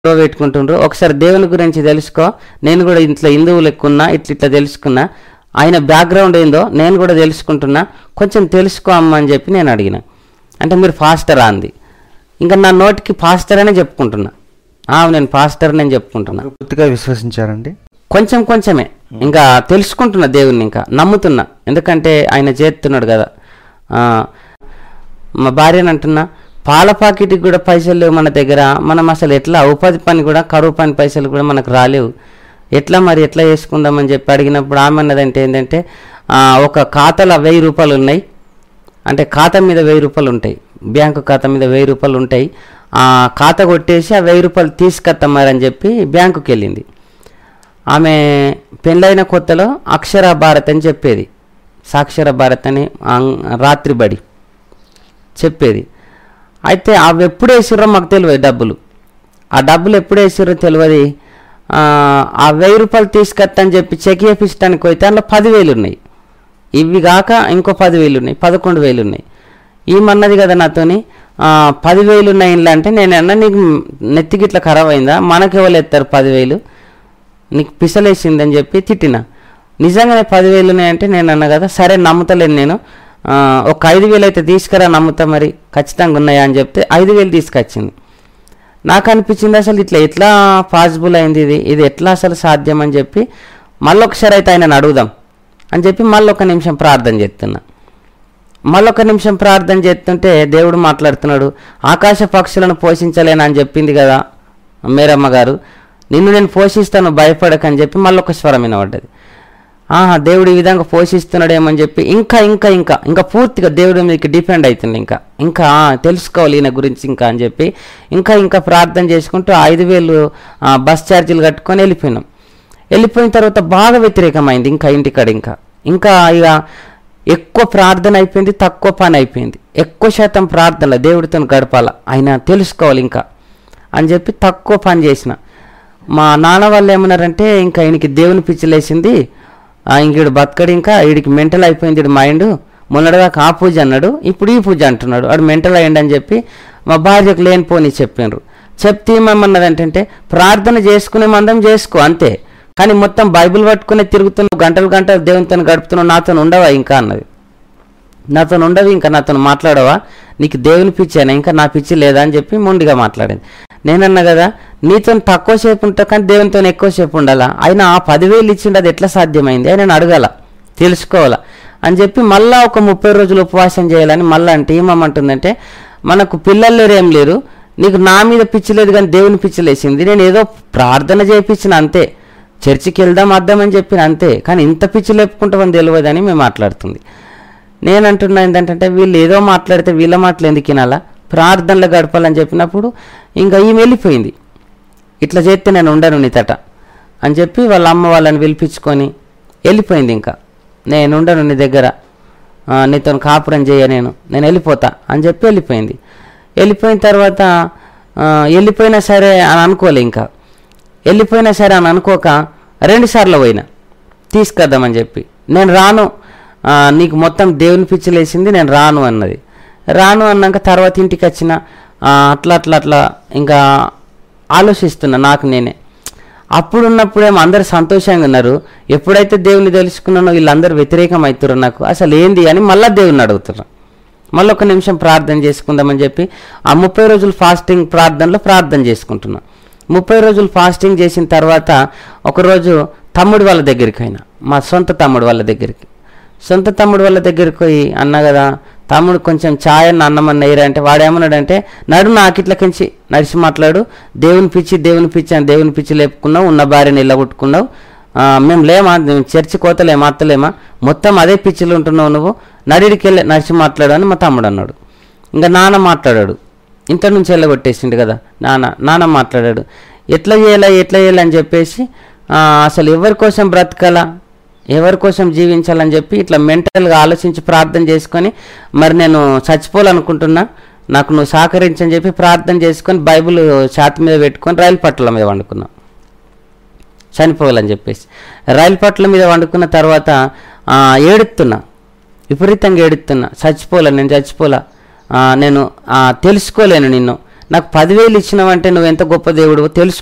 గొడవ పెట్టుకుంటుండ్రు ఒకసారి దేవుని గురించి తెలుసుకో నేను కూడా ఇంట్లో హిందువులు ఎక్కున్నా ఇట్లా ఇట్లా తెలుసుకున్నా ఆయన బ్యాక్గ్రౌండ్ ఏందో నేను కూడా తెలుసుకుంటున్నా కొంచెం తెలుసుకో అమ్మ అని చెప్పి నేను అడిగిన అంటే మీరు ఫాస్టర్ అంది ఇంకా నా నోటికి ఫాస్టర్ అనే చెప్పుకుంటున్నా ఆ, నేను ఫాస్టర్ నేను చెప్పుకుంటున్నా పూర్తిగా విశ్వసించారండి కొంచెం కొంచెమే ఇంకా తెలుసుకుంటున్నా దేవుణ్ణి ఇంకా నమ్ముతున్నా ఎందుకంటే ఆయన చేస్తున్నాడు కదా ఆ, మా భార్యని అంటున్నా పాల పాకెట్కి కూడా పైసలు లేవు మన దగ్గర మనం అసలు ఎట్లా ఉపాధి పని కూడా కరువు పని పైసలు కూడా మనకు రాలేవు ఎట్లా మరి ఎట్లా చేసుకుందామని చెప్పి అడిగినప్పుడు ఆమె అన్నదంటే ఏంటంటే ఆ, ఒక ఖాతాలో వెయ్యి రూపాయలు ఉన్నాయి అంటే ఖాతా మీద వెయ్యి రూపాయలు ఉంటాయి బ్యాంకు ఖాతా మీద వెయ్యి రూపాయలు ఉంటాయి ఆ ఖాతా కొట్టేసి ఆ వెయ్యి రూపాయలు తీసుకొస్తామని చెప్పి బ్యాంకుకి వెళ్ళింది ఆమె పెళ్ళైన కొత్తలో అక్షర భారత్ అని చెప్పేది సాక్షర భారత్ అని ఆంగ్- రాత్రి బడి చెప్పేది అయితే అవి ఎప్పుడు వేసిర్రో మాకు తెలియదు డబ్బులు ఆ డబ్బులు ఎప్పుడు వేసిర్రో తెలియదు ఆ, ఆ వెయ్యి రూపాయలు తీసుకొత్తని చెప్పి చెక్ చేపించడానికి పోతే అందులో పదివేలు ఉన్నాయి ఇవి కాక ఇంకో పదివేలు ఉన్నాయి పదకొండు వేలు ఉన్నాయి ఈమన్నది కదా నాతోని ఆ, పదివేలు ఉన్నాయి ఇంట్లో అంటే నేను అన్న నీకు నెత్తికి ఇట్లా ఖరాబ్ అయిందా మనకి ఎవరు ఎత్తారు పదివేలు నీకు పిసలేసిందని చెప్పి తిట్టిన నిజంగానే పదివేలు ఉన్నాయంటే నేను అన్నా కదా సరే నమ్ముతలేను నేను ఆ, ఒక ఐదు వేలు అయితే తీసుకురా నమ్ముతా మరి ఖచ్చితంగా ఉన్నాయా అని చెప్తే ఐదు వేలు తీసుకొచ్చింది నాకు అనిపించింది అసలు ఇట్లా ఎట్లా పాసిబుల్ అయింది ఇది ఇది ఎట్లా అసలు సాధ్యం అని చెప్పి మళ్ళీ ఒకసారి అయితే ఆయనను అడుగుదాం అని చెప్పి మళ్ళీ ఒక నిమిషం ప్రార్థన చేస్తున్నా మళ్ళొక నిమిషం ప్రార్థన చేస్తుంటే దేవుడు మాట్లాడుతున్నాడు ఆకాశ పక్షులను పోషించలేను అని చెప్పింది కదా మేరమ్మ గారు నిన్ను నేను పోషిస్తాను భయపడకని చెప్పి మళ్ళొక స్వరం వినబడ్డది ఆహా దేవుడు ఈ విధంగా పోషిస్తున్నాడేమని చెప్పి ఇంకా ఇంకా ఇంకా ఇంకా పూర్తిగా దేవుడి మీదకి డిపెండ్ అవుతుంది ఇంకా ఇంకా ఆ, తెలుసుకోవాలి ఈయన గురించి ఇంకా అని చెప్పి ఇంకా ఇంకా ప్రార్థన చేసుకుంటూ ఐదు వేలు ఆ, బస్ ఛార్జీలు కట్టుకొని వెళ్ళిపోయినాం వెళ్ళిపోయిన తర్వాత బాగా వ్యతిరేకమైంది ఇంకా ఇంటికాడ ఇంకా ఇంకా ఇక ఎక్కువ ప్రార్థన అయిపోయింది తక్కువ పని అయిపోయింది ఎక్కువ శాతం ప్రార్థన దేవుడితో గడపాల ఆయన తెలుసుకోవాలి ఇంకా అని చెప్పి తక్కువ పని చేసిన మా నాన్న వాళ్ళు ఏమన్నారంటే ఇంకా ఈయనకి దేవుని పిచ్చిలేసింది ఆ, ఇంక ఈడు బతకడు ఇంకా వీడికి మెంటల్ అయిపోయింది ఈడు మైండ్ మొన్నటిదాకా ఆ పూజ అన్నాడు ఇప్పుడు ఈ పూజ అంటున్నాడు వాడు మెంటల్ అయ్యండి అని చెప్పి మా భార్యకు లేనిపోని చెప్పినారు చెప్తే ఏమన్నదంటే ప్రార్థన చేసుకునే మందం చేసుకో అంతే కానీ మొత్తం బైబిల్ పట్టుకునే తిరుగుతున్నావు గంటలు గంటలు దేవునితో గడుపుతున్నావు నాతో ఉండవా ఇంకా అన్నది నాతో ఉండవు ఇంకా నాతో మాట్లాడవా నీకు దేవుని పిచ్చేనా ఇంకా నా పిచ్చి లేదా అని చెప్పి మొండిగా మాట్లాడింది నేనన్నా కదా నీతో తక్కువ సేపు ఉంటా కానీ దేవునితో ఎక్కువసేపు ఉండాలా ఆయన ఆ పదివేలు ఇచ్చిండు అది ఎట్లా సాధ్యమైంది ఆయన అడగాల తెలుసుకోవాలా అని చెప్పి మళ్ళా ఒక ముప్పై రోజులు ఉపవాసం చేయాలని మళ్ళా అంటే ఏమమ్మంటుందంటే మనకు పిల్లలు లేరు ఏం లేరు నీకు నా మీద పిచ్చి లేదు కానీ దేవుని పిచ్చి లేచింది నేను ఏదో ప్రార్థన చేయించిన అంతే చర్చికి వెళ్దాం అద్దామని చెప్పిన అంతే కానీ ఇంత పిచ్చి లేపుకుంటామని తెలియదని మేము మాట్లాడుతుంది నేను అంటున్నా ఏంటంటే వీళ్ళు ఏదో మాట్లాడితే వీళ్ళ మాటలు ఎందుకు వినాలా ప్రార్థనలు గడపాలని చెప్పినప్పుడు ఇంకా ఈమె వెళ్ళిపోయింది ఇట్లా చేస్తే నేను ఉండను నీతట అని చెప్పి వాళ్ళ అమ్మ వాళ్ళని పిలిపించుకొని వెళ్ళిపోయింది ఇంకా నేను ఉండను నీ దగ్గర ఆ, నీతో కాపురం చేయ నేను నేను వెళ్ళిపోతా అని చెప్పి వెళ్ళిపోయింది వెళ్ళిపోయిన తర్వాత ఆ, వెళ్ళిపోయినా సరే అని అనుకోలే ఇంకా వెళ్ళిపోయినా సరే అని అనుకోక రెండు సార్లు పోయినా తీసుకొద్దామని చెప్పి నేను రాను ఆ, నీకు మొత్తం దేవుని పిచ్చిలేసింది నేను రాను అన్నది రాను అన్నాక తర్వాత ఇంటికి వచ్చిన ఆ, అట్లా అట్లా అట్లా ఇంకా ఆలోచిస్తున్నా నాకు నేనే అప్పుడు ఉన్నప్పుడేమో అందరు సంతోషంగా ఉన్నారు ఎప్పుడైతే దేవుని తెలుసుకున్నానో వీళ్ళందరూ వ్యతిరేకం అవుతారు నాకు అసలు ఏంది అని మళ్ళీ దేవుని అడుగుతున్నారు మళ్ళీ ఒక నిమిషం ప్రార్థన చేసుకుందామని చెప్పి ఆ ముప్పై రోజులు ఫాస్టింగ్ ప్రార్థనలో ప్రార్థన చేసుకుంటున్నా ముప్పై రోజులు ఫాస్టింగ్ చేసిన తర్వాత ఒకరోజు తమ్ముడు వాళ్ళ దగ్గరికి అయినా మా సొంత తమ్ముడు వాళ్ళ దగ్గరికి సొంత తమ్ముడు వాళ్ళ దగ్గరికి పోయి అన్న కదా తమ్ముడు కొంచెం ఛాయ్ అన్న అన్నమన్న ఎయిరా అంటే వాడేమన్నాడంటే నడు నాకు ఇట్ల కించి నడిచి మాట్లాడు దేవుని పిచ్చి దేవుని పిచ్చి అని దేవుని పిచ్చి లేపుకున్నావు ఉన్న భార్యని ఇల్లగొట్టుకున్నావు ఆ, మేము లేమా మేము చర్చి కోతలేమా అత్తలేమా మొత్తం అదే పిచ్చిలో ఉంటున్నావు నువ్వు నడిడికి వెళ్ళి నడిచి మాట్లాడు అని మా తమ్ముడు అన్నాడు ఇంకా నాన్న మాట్లాడాడు ఇంత నుంచి వెళ్ళగొట్టేసిండు కదా నాన్న నాన్న మాట్లాడాడు ఎట్లా చేయాలా ఎట్లా చేయాలి అని చెప్పేసి ఆ, అసలు ఎవరి కోసం బ్రతకాలా ఎవరి కోసం జీవించాలని చెప్పి ఇట్లా మెంటల్గా ఆలోచించి ప్రార్థన చేసుకొని మరి నేను చచ్చిపోవాలనుకుంటున్నా నాకు నువ్వు సహకరించని చెప్పి ప్రార్థన చేసుకొని బైబిల్ ఛాతి మీద పెట్టుకొని రైలు పట్టాల మీద వండుకున్నా చనిపోవాలని చెప్పేసి రైలు పట్ల మీద వండుకున్న తర్వాత ఆ, ఏడుతున్నా విపరీతంగా ఏడుతున్నా చచ్చిపోలే నేను చచ్చిపోలా ఆ, నేను ఆ, తెలుసుకోలేను నిన్ను నాకు పదివేలు ఇచ్చినావంటే నువ్వు ఎంత గొప్ప దేవుడు తెలుసు